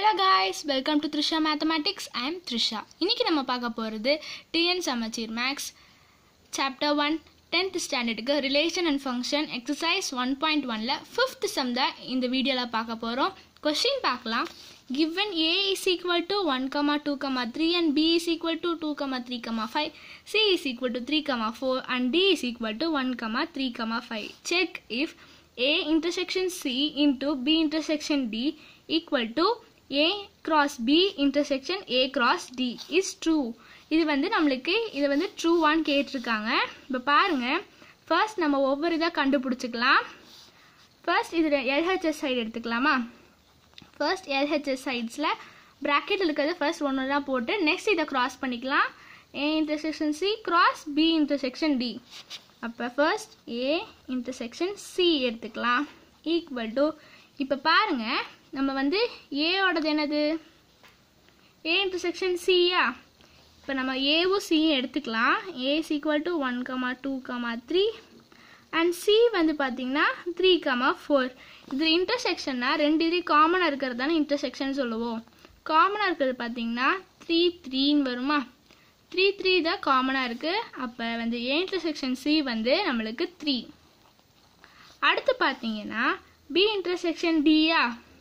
hello guys welcome to Trisha mathematics I am Trisha இன்னைக்கு நம்ம பார்க்க போகிறது TN Samacheer maths chapter one tenth ஸ்டாண்டர்டுக்கு relation and function exercise one point ஒனில் ஃபிஃப்த் சம் தான் இந்த வீடியோவில் பார்க்க போகிறோம் கொஷின் பார்க்கலாம் given a is equal to 1 comma 2 comma 3 and b is equal to 2 comma 3 comma 5 c is equal to 3 comma 4 and d is equal to 1 comma 3 comma 5 check if a intersection c into b intersection d equal to a cross b intersection a cross d is true இது வந்து நம்மளுக்கு இது வந்து ட்ரூவான்னு கேட்டிருக்காங்க இப்போ பாருங்க first நம்ம ஒவ்வொரு இதாக கண்டுபிடிச்சிக்கலாம் ஃபர்ஸ்ட் இது எல்ஹெச்எஸ் சைடு எடுத்துக்கலாமா ஃபர்ஸ்ட் எல்ஹெச்எஸ் சைட்ஸில் ப்ராக்கெட்டில் இருக்கிறது ஃபர்ஸ்ட் ஒன்று தான் போட்டு நெக்ஸ்ட் இதை கிராஸ் பண்ணிக்கலாம் A intersection C cross B intersection D அப்போ ஃபர்ஸ்ட் ஏ இன்டர்செக்ஷன் சி எடுத்துக்கலாம் ஈக்குவல் டு இப்போ பாருங்கள் நம்ம வந்து ஏயோடது என்னது ஏ இன்டர்செக்ஷன் சியா இப்போ நம்ம ஏவும் சியும் எடுத்துக்கலாம் A is equal to one comma two comma three and C வந்து பார்த்தீங்கன்னா த்ரீ கமா ஃபோர் இது இன்டர்செக்ஷன்னா ரெண்டு இது காமனாக இருக்கிறது தானே இன்டர்செக்ஷன் சொல்லுவோம் காமனாக இருக்கிறது பார்த்தீங்கன்னா த்ரீ த்ரீன்னு வருமா த்ரீ த்ரீ தான் காமனாக இருக்குது அப்போ வந்து ஏ இன்டர்செக்ஷன் சி வந்து நம்மளுக்கு த்ரீ அடுத்து பார்த்தீங்கன்னா பி இன்டர்செக்ஷன் டியா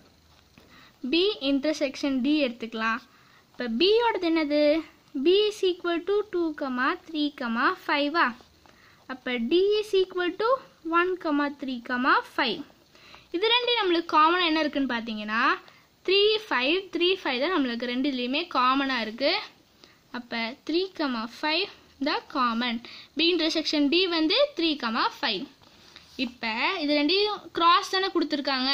பி இன்டர்செக்ஷன் டி எடுத்துக்கலாம் இப்போ பியோடது என்னது B is equal to two comma three comma ஃபைவா அப்போ D is equal to one comma three comma five இது ரெண்டு நம்மளுக்கு காமனாக என்ன இருக்குன்னு பார்த்தீங்கன்னா த்ரீ ஃபைவ் த்ரீ ஃபைவ் தான் நம்மளுக்கு ரெண்டு இதுலேயுமே காமனாக இருக்குது அப்போ three comma five the common B intersection D வந்து த்ரீ கமா ஃபைவ் இப்போ இது ரெண்டையும் கிராஸ் தானே கொடுத்துருக்காங்க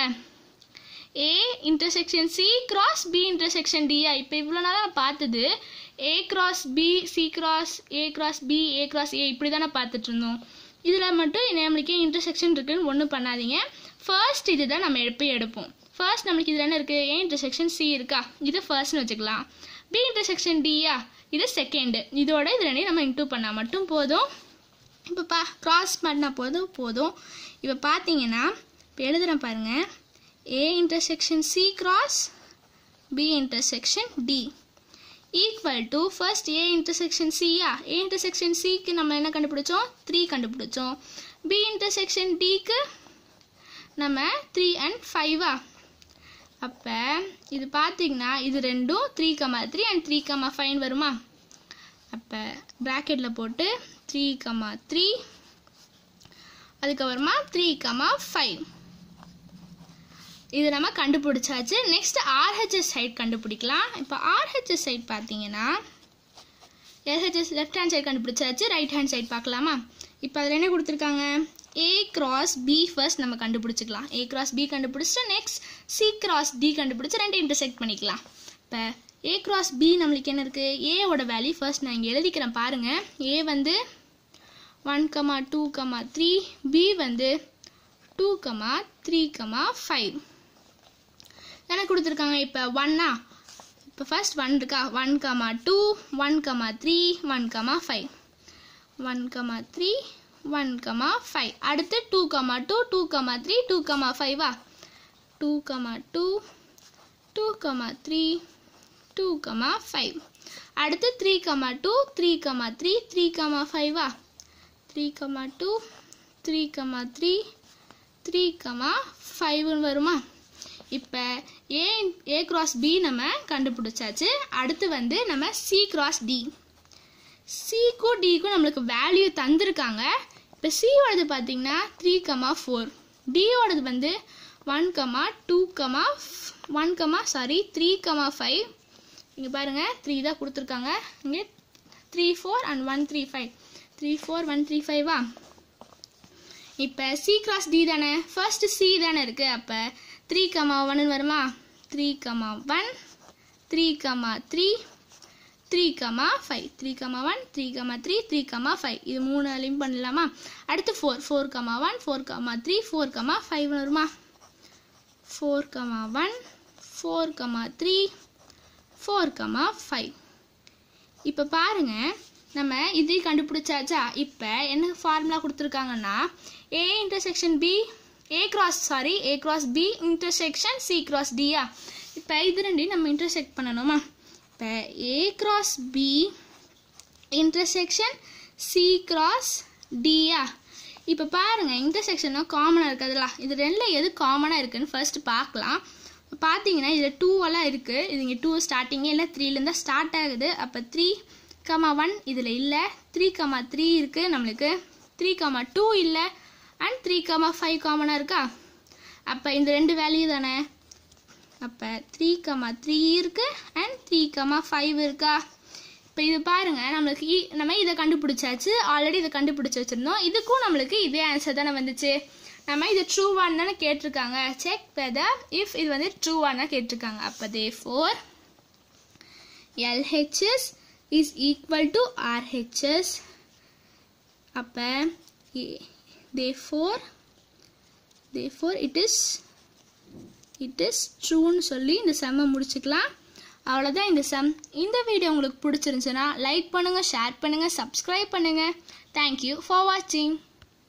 A intersection C cross B intersection டியா இப்போ இவ்வளோ நாளாக பார்த்தது A cross B C cross A cross B A cross A இப்படி தானே பார்த்துட்டு இருந்தோம் இதில் மட்டும் நம்மளுக்கு இன்டர்செக்ஷன் இருக்குன்னு ஒன்றும் பண்ணாதீங்க ஃபர்ஸ்ட் இது தான் நம்ம எப்போ எடுப்போம் ஃபர்ஸ்ட் நம்மளுக்கு இதில் என்ன இருக்குது ஏ இன்டர்செக்ஷன் சி இருக்கா இது ஃபர்ஸ்ட்னு வச்சுக்கலாம் பி இன்டர்செக்ஷன் டியா இது செகண்டு இதோட இது ரெண்டையும் நம்ம இன்டூ பண்ணால் மட்டும் போதும் இப்போ பா க்ராஸ் பண்ணால் போதும் போதும் இப்போ பார்த்தீங்கன்னா இப்போ எழுதுகிறேன் பாருங்கள் A intersection C cross B intersection D equal to first A intersection சியா ஏ இன்டர்செக்ஷன் சிக்கு நம்ம என்ன கண்டுபிடிச்சோம் த்ரீ கண்டுபிடிச்சோம் பி இன்டர்செக்ஷன் டிக்கு நம்ம த்ரீ அண்ட் ஃபைவா அப்போ இது பார்த்தீங்கன்னா இது ரெண்டும் three comma three and three comma fine வருமா அப்போ ப்ராக்கெட்டில் போட்டு த்ரீ கமா த்ரீ அதுக்கப்புறமா த்ரீ கமா ஃபைவ் இது நம்ம கண்டுபிடிச்சாச்சு நெக்ஸ்ட் ஆர்ஹெச்எஸ் சைட் கண்டுபிடிக்கலாம் இப்போ ஆர்ஹெச்எஸ் சைட் பார்த்தீங்கன்னா எல்ஹெச்எஸ் லெஃப்ட் ஹேண்ட் சைடு கண்டுபிடிச்சாச்சு ரைட் ஹேண்ட் சைடு பார்க்கலாமா இப்போ அதில் என்ன கொடுத்துருக்காங்க ஏ கிராஸ் பி ஃபர்ஸ்ட் நம்ம கண்டுபிடிச்சிக்கலாம் ஏ கிராஸ் பி கண்டுபிடிச்சிட்டு நெக்ஸ்ட் சி கிராஸ் டி கண்டுபிடிச்சி ரெண்டு இன்டர்செக்ட் பண்ணிக்கலாம் இப்போ ஏ கிராஸ் பி நம்மளுக்கு என்ன இருக்குது ஏவோட வேல்யூ ஃபர்ஸ்ட் நான் இங்கே எழுதிக்கிறேன் பாருங்கள் ஏ வந்து one comma two comma three B வந்து two comma three comma five என்ன கொடுத்துருக்காங்க இப்போ ஒன்னா இப்போ ஃபர்ஸ்ட் ஒன் இருக்கா one comma two one comma three one comma five one comma three one comma five அடுத்து two comma two two comma three two comma ஃபைவா two comma two two comma three two comma five அடுத்து three comma two three comma three three comma ஃபைவா three comma two three comma three three comma ஃபைவ்னு வருமா இப்போ ஏ ஏ cross B நம்ம கண்டுபிடிச்சாச்சு அடுத்து வந்து நம்ம சி கிராஸ் டி சிக்கும் டிக்கும் நம்மளுக்கு வேல்யூ தந்திருக்காங்க இப்போ சியோடது பார்த்தீங்கன்னா த்ரீ கமா ஃபோர் டியோடது வந்து one comma two comma one comma sorry three comma five இங்கே பாருங்கள் த்ரீ தான் கொடுத்துருக்காங்க இங்கே three four and one three five three four one three ஃபைவா இப்போ சி கிராஸ் டி தானே ஃபர்ஸ்ட் சி தானே இருக்குது அப்போ த்ரீ கமா ஒன்னு வருமா three comma one three comma three three comma five three comma one three comma three three comma five இது மூணுலையும் பண்ணலாமா அடுத்து four four comma one four comma three four comma five வருமா four comma one four comma three four comma five இப்போ பாருங்கள் நம்ம இது கண்டுபிடிச்சாச்சா இப்போ என்ன ஃபார்முலா கொடுத்துருக்காங்கன்னா A intersection B A cross sorry A cross B intersection C cross டியா இப்போ இது ரெண்டையும் நம்ம இன்டர்செக்ட் பண்ணணுமா இப்போ A cross B intersection C cross டியா இப்போ பாருங்கள் இன்டர்செக்ஷனாக காமனாக இருக்குதுல இது ரெண்டில் எது காமனாக இருக்குன்னு ஃபர்ஸ்ட் பார்க்கலாம் பார்த்தீங்கன்னா இதில் டூவெல்லாம் இருக்குது இது இங்கே டூ ஸ்டார்டிங்கே இல்லை த்ரீலேருந்து ஸ்டார்ட் ஆகுது அப்போ த்ரீ கமா ஒன் இதில் இல்லை த்ரீ கமா த்ரீ இருக்குது நம்மளுக்கு த்ரீ கமா டூ இல்லை அண்ட் த்ரீ கமா ஃபைவ் காமனாக இருக்கா அப்போ இந்த ரெண்டு வேல்யூ தானே அப்போ த்ரீ கமா த்ரீ இருக்குது அண்ட் த்ரீ கமா ஃபைவ் இருக்கா இப்போ இது பாருங்கள் நம்மளுக்கு இ- நம்ம இதை கண்டுபிடிச்சாச்சு ஆல்ரெடி இதை கண்டுபிடிச்சி வச்சுருந்தோம் இதுக்கும் நம்மளுக்கு இதே ஆன்சர் தானே வந்துச்சு நம்ம இது ட்ரூவான்னு தானே கேட்டிருக்காங்க செக் வெதர் இஃப் இது வந்து ட்ரூவான்னு கேட்டிருக்காங்க அப்போ therefore LHS is equal to RHS அப்போ therefore therefore it is it is ட்ரூன்னு சொல்லி இந்த செம்மை முடிச்சுக்கலாம் அவ்வளோதான் இந்த செம் இந்த வீடியோ உங்களுக்கு பிடிச்சிருந்துச்சுன்னா லைக் பண்ணுங்கள் ஷேர் பண்ணுங்கள் சப்ஸ்கிரைப் பண்ணுங்கள் தேங்க்யூ ஃபார் வாட்சிங்